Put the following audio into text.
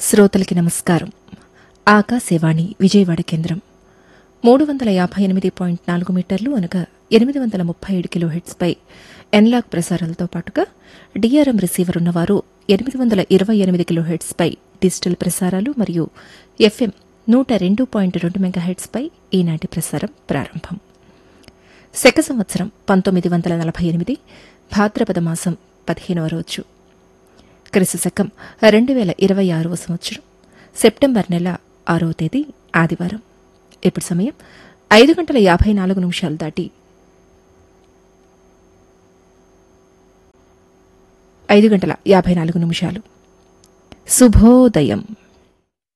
శ్రోతలకి నమస్కారం ఆకాశవాణి విజయవాడ కేంద్రం మూడు వందల యాభై ఎనిమిది పాయింట్ నాలుగు మీటర్లు అనగా ఎనిమిది వందల ముప్పై ఏడు కిలో హెడ్స్పై ఎన్లాక్ ప్రసారాలతో పాటుగా డిఆర్ఎం రిసీవర్ ఉన్నవారు ఎనిమిది వందల ఇరవై ఎనిమిది కిలో హెడ్స్పై డిజిటల్ ప్రసారాలు మరియు ఎఫ్ఎం నూట రెండు పాయింట్ రెండు మెగా హెడ్స్పై ఈనాటి ప్రసారం ప్రారంభం శక సంవత్సరం పంతొమ్మిది వందల నలభై ఎనిమిది భాద్రపద మాసం పదిహేనవ రోజు క్రిస్తు శకం రెండు వేల ఇరవై ఆరవ సంవత్సరం సెప్టెంబర్ నెల ఆరవ తేదీ ఆదివారం ఇప్పుడు సమయం ఐదు గంటల యాభై నాలుగు నిమిషాలు దాటి ఐదు గంటల యాభై నాలుగు నిమిషాలు శుభోదయం